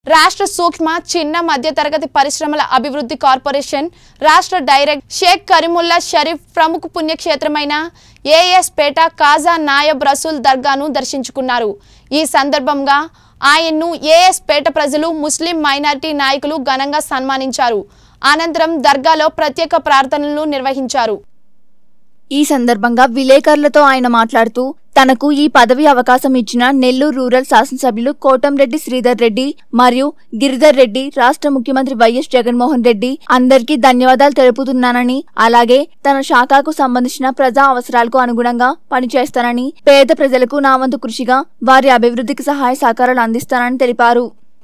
రాష్ట్ర సూక్ష్మ చిన్న మధ్యతరగతి పరిశ్రమల అభివృద్ధి కార్పొరేషన్ రాష్ట్ర డైరెక్టర్ షేక్ కరీముల్లా షరీఫ్ ప్రముఖ పుణ్యక్షేత్రమైన ఏఎస్ పేట కాజా నాయబ్ రసూల్ దర్గాను దర్శించుకున్నారు ఈ సందర్భంగా ఆయన్ను ఏఎస్ పేట ప్రజలు ముస్లిం మైనారిటీ నాయకులు ఘనంగా సన్మానించారు అనంతరం దర్గాలో ప్రత్యేక ప్రార్థనలు నిర్వహించారు ఈ సందర్భంగా విలేకరులతో ఆయన మాట్లాడుతూ తనకు ఈ పదవి అవకాశం ఇచ్చిన నెల్లూరు రూరల్ శాసనసభ్యులు కోటంరెడ్డి శ్రీధర్ రెడ్డి మరియు గిరిధర్ రెడ్డి రాష్ట్ర ముఖ్యమంత్రి వైఎస్ జగన్మోహన్ రెడ్డి అందరికీ ధన్యవాదాలు తెలుపుతున్నానని అలాగే తన శాఖకు సంబంధించిన ప్రజా అవసరాలకు అనుగుణంగా పనిచేస్తానని పేద ప్రజలకు నా వంతు కృషిగా వారి అభివృద్ధికి సహాయ సహకారాలు అందిస్తానని తెలిపారు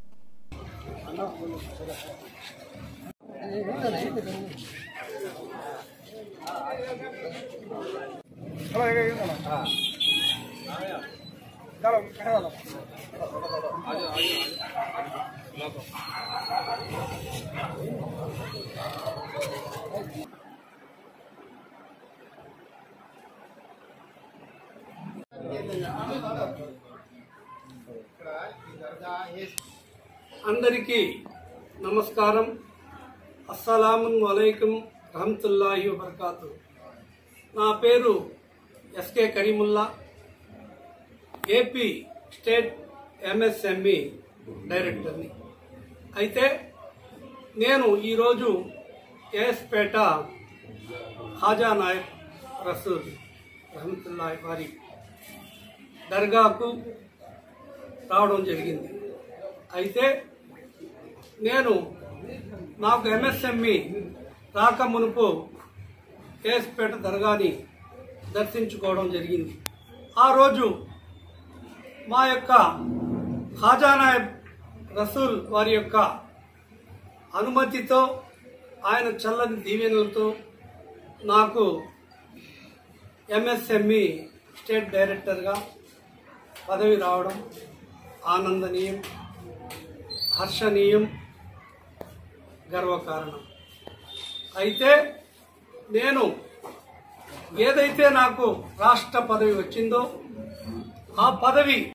అందరికీ నమస్కారం అస్సలాము అలైకుం రహమతుల్లాహి వబర్కాతు నా పేరు SK Kareemullah AP state MSME డైరెక్టర్ని అయితే నేను ఈరోజు ఏఎస్పేట ఖాజా నాయక్ రసూల్ రహమతుల్లాహి వారి దర్గాకు రావడం జరిగింది అయితే నేను నాకు ఎంఎస్ఎంఈ రాక మునుపు కేఎస్పేట దర్గాని దర్శించుకోవడం జరిగింది ఆ రోజు మా యొక్క ఖాజానాయబ్ రసూల్ వారి యొక్క అనుమతితో ఆయన చల్లని దీవెనలతో నాకు ఎంఎస్ఎంఈ స్టేట్ డైరెక్టర్గా పదవి రావడం ఆనందనీయం హర్షణీయం గర్వకారణం అయితే నేను ఏదైతే నాకు రాష్ట్ర పదవి వచ్చిందో ఆ పదవి